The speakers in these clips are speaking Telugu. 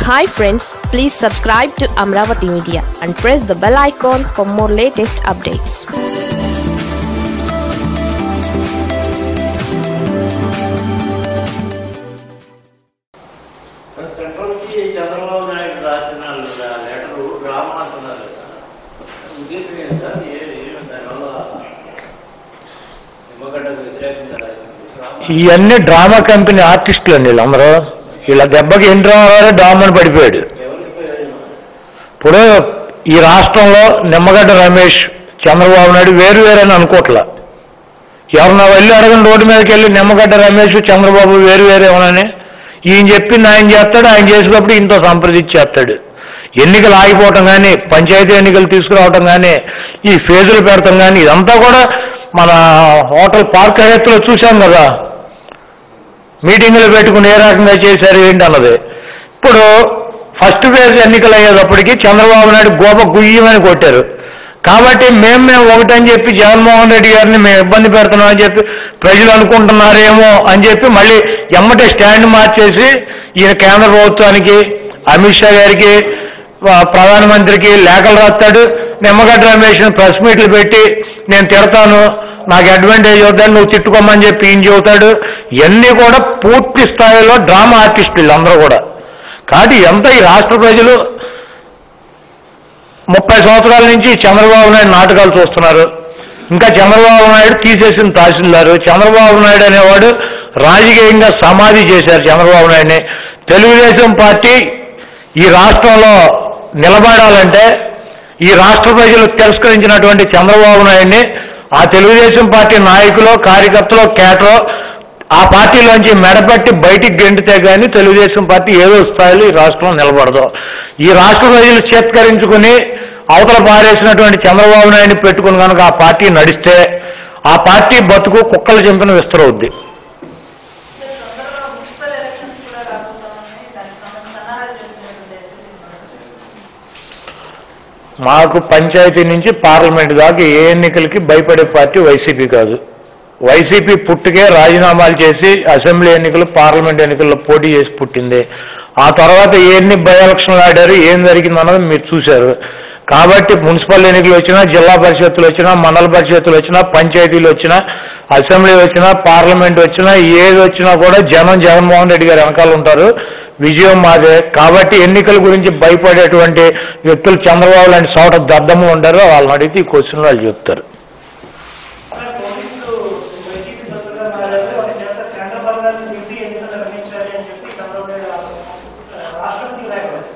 Hi friends please subscribe to Amaravati media and press the bell icon for more latest updates సెంట్రల్కి చంద్రబాబు నాయుడు రాసిన లెటరు డ్రామా అంటున్నారు కదా ఉద్దేశం ఏంటి సార్ ఏ ఏమి దానివల్ల నిమ్మగడ్డకు వ్యతిరేకంగా రాసింది డ్రామా ఇవన్నీ డ్రామా కంపెనీ ఆర్టిస్టులు అండి వీళ్ళందరూ వీళ్ళ దెబ్బకి ఎన్టీ రామారావు డామని పడిపోయాడు ఎవరికి ప్రయోజనం ఇప్పుడు ఈ రాష్ట్రంలో నిమ్మగడ్డ రమేష్ చంద్రబాబు నాయుడు వేరు వేరని అనుకోవట్లా ఎవరన్నా వెళ్ళి అడగని రోడ్డు మీదకి వెళ్ళి నిమ్మగడ్డ రమేష్ చంద్రబాబు వేరు వేరేమోనని ఈయన చెప్పింది ఆయన చేస్తాడు ఆయన చేసినప్పుడు ఇంతో సంప్రదించి చేస్తాడు ఎన్నికలు ఆగిపోవటం కానీ పంచాయతీ ఎన్నికలు తీసుకురావటం కానీ ఈ ఫేజులు పెడతాం కానీ ఇదంతా కూడా మన హోటల్ పార్క్ హయత్తులో చూశాం కదా మీటింగులు పెట్టుకుని ఏ రకంగా చేశారు ఏంటి అన్నది ఇప్పుడు ఫస్ట్ ఫేజ్ ఎన్నికలు అయ్యేటప్పటికి చంద్రబాబు నాయుడు గోప గుయ్యమని కొట్టారు కాబట్టి మేము మేము ఒకటని చెప్పి జగన్మోహన్ రెడ్డి గారిని మేము ఇబ్బంది పెడుతున్నాం అని చెప్పి ప్రజలు అనుకుంటున్నారేమో అని చెప్పి మళ్ళీ ఎమ్మటే స్టాండ్ మార్చేసి ఈయన కేంద్ర ప్రభుత్వానికి అమిత్ షా గారికి ఆ, ప్రధానమంత్రికి లేఖలు రాస్తాడు నిమ్మగడ్డ రమేష్ ప్రెస్ మీట్లు పెట్టి నేను తిడతాను నాకు అడ్వాంటేజ్ అవుతాను నువ్వు తిట్టుకోమని చెప్పి ఈయన చెబుతాడు ఇవన్నీ కూడా పూర్తి స్థాయిలో డ్రామా ఆర్టిస్టులు అందరూ కూడా కాబట్టి ఎంత ఈ రాష్ట్ర ప్రజలు ముప్పై సంవత్సరాల నుంచి చంద్రబాబు నాయుడు నాటకాలు చూస్తున్నారు ఇంకా చంద్రబాబు నాయుడు తీసేసిన తహసీల్దారు చంద్రబాబు నాయుడు అనేవాడు రాజకీయంగా సమాధి చేశారు చంద్రబాబు నాయుడిని తెలుగుదేశం పార్టీ ఈ రాష్ట్రంలో నిలబడాలంటే ఈ రాష్ట్ర ప్రజలు తిరస్కరించినటువంటి చంద్రబాబు నాయుడిని ఆ తెలుగుదేశం పార్టీ నాయకులు కార్యకర్తలు కేటరో ఆ పార్టీలోంచి మెడపెట్టి బయటికి గెంటితే కానీ తెలుగుదేశం పార్టీ ఏదో స్థాయిలో ఈ రాష్ట్రంలో నిలబడదు ఈ రాష్ట్ర ప్రజలు చేత్కరించుకుని అవతల పారేసినటువంటి చంద్రబాబు నాయుడిని పెట్టుకుని కనుక ఆ పార్టీ నడిస్తే ఆ పార్టీ బతుకు కుక్కలు చెంపిన విస్తరవుద్ది తొందరగా మున్సిపల్ ఎలక్షన్స్ కూడా రాబోతున్నాయి దానికి సంబంధించి సన్నాహాలు చేస్తున్నటువంటి మాకు పంచాయతీ నుంచి పార్లమెంట్ దాకా ఏ ఎన్నికలకి భయపడే పార్టీ వైసీపీ కాదు వైసీపీ పుట్టుకే రాజీనామాలు చేసి అసెంబ్లీ ఎన్నికలు పార్లమెంట్ ఎన్నికల్లో పోటీ చేసి పుట్టింది ఆ తర్వాత ఎన్ని బై ఎలక్షన్లు ఆడారు ఏం జరిగింది అన్నది మీరు చూశారు కాబట్టి మున్సిపల్ ఎన్నికలు వచ్చినా జిల్లా పరిషత్తులు వచ్చినా మండల పరిషత్తులు వచ్చినా పంచాయతీలు వచ్చినా అసెంబ్లీ వచ్చినా పార్లమెంట్ వచ్చినా ఏది వచ్చినా కూడా జనం జగన్మోహన్ రెడ్డి గారు వెనకాల ఉంటారు విజయం మాదే కాబట్టి ఎన్నికల గురించి భయపడేటువంటి వ్యక్తులు చంద్రబాబు లాంటి చోట దద్దమ్మ ఉంటారు వాళ్ళని అడిగితే ఈ క్వశ్చన్ వాళ్ళు చెప్తారు పోలీసులు వైసీపీ సభ్యులుగా మారారు వారి చేత చంద్రబాబు గారిని డ్యూటీ ఎన్నికలు నిర్వహించాలి అని చెప్పి చంద్రబాబు నాయుడు రాష్ట్రపతికి లేఖ రాశారు.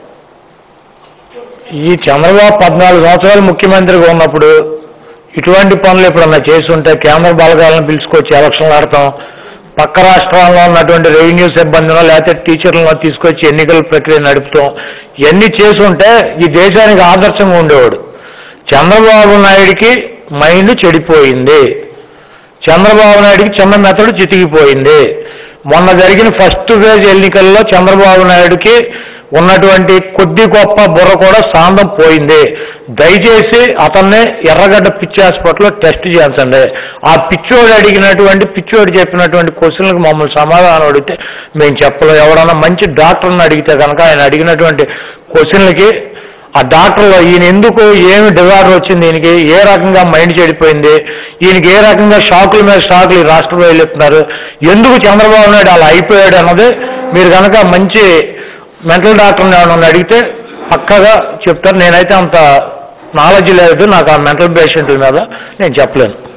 ఈ చంద్రబాబు పద్నాలుగు సంవత్సరాలు ముఖ్యమంత్రిగా ఉన్నప్పుడు ఇటువంటి పనులు ఎప్పుడన్నా చేస్తుంటే కేంద్ర బలగాలను పిలుచుకొచ్చి ఎలక్షన్లు ఆడతాం పక్క రాష్ట్రాల్లో ఉన్నటువంటి రెవెన్యూ సిబ్బందినో లేకపోతే టీచర్లను తీసుకొచ్చి ఎన్నికల ప్రక్రియ నడుపుతాం ఇవన్నీ చేసుంటే ఈ దేశానికి ఆదర్శంగా ఉండేవాడు చంద్రబాబు నాయుడికి మైండ్ చెడిపోయింది చంద్రబాబు నాయుడికి చిన్న మెతడు చితికిపోయింది మొన్న జరిగిన ఫస్ట్ ఫేజ్ ఎన్నికల్లో చంద్రబాబు నాయుడికి ఉన్నటువంటి కొద్ది గొప్ప బుర్ర కూడా సాందం పోయింది దయచేసి అతన్ని ఎర్రగడ్డ పిచ్చి హాస్పిటల్లో టెస్ట్ చేయించండి ఆ పిచ్చోడు అడిగినటువంటి పిచ్చోడు చెప్పినటువంటి క్వశ్చన్లకు మమ్మల్ని సమాధానం అడిగితే మేము చెప్పలేం ఎవడన్నా మంచి డాక్టర్ని అడిగితే కనుక ఆయన అడిగినటువంటి క్వశ్చన్లకి ఆ డాక్టర్లో ఈయన ఎందుకు ఏమి డిజార్డర్ వచ్చింది ఈయనకి ఏ రకంగా మైండ్ చెడిపోయింది ఈయనకి ఏ రకంగా షాకుల మీద షాకులు ఈ రాష్ట్ర ప్రజలు ఇస్తున్నారు ఎందుకు చంద్రబాబు నాయుడు అలా అయిపోయాడు అన్నది మీరు కనుక మంచి మెంటల్ డాక్టర్ని ఎవరన్నా అడిగితే పక్కగా చెప్తారు నేనైతే అంత నాలెడ్జ్ లేదు నాకు ఆ మెంటల్ పేషెంట్ల మీద నేను చెప్పలేను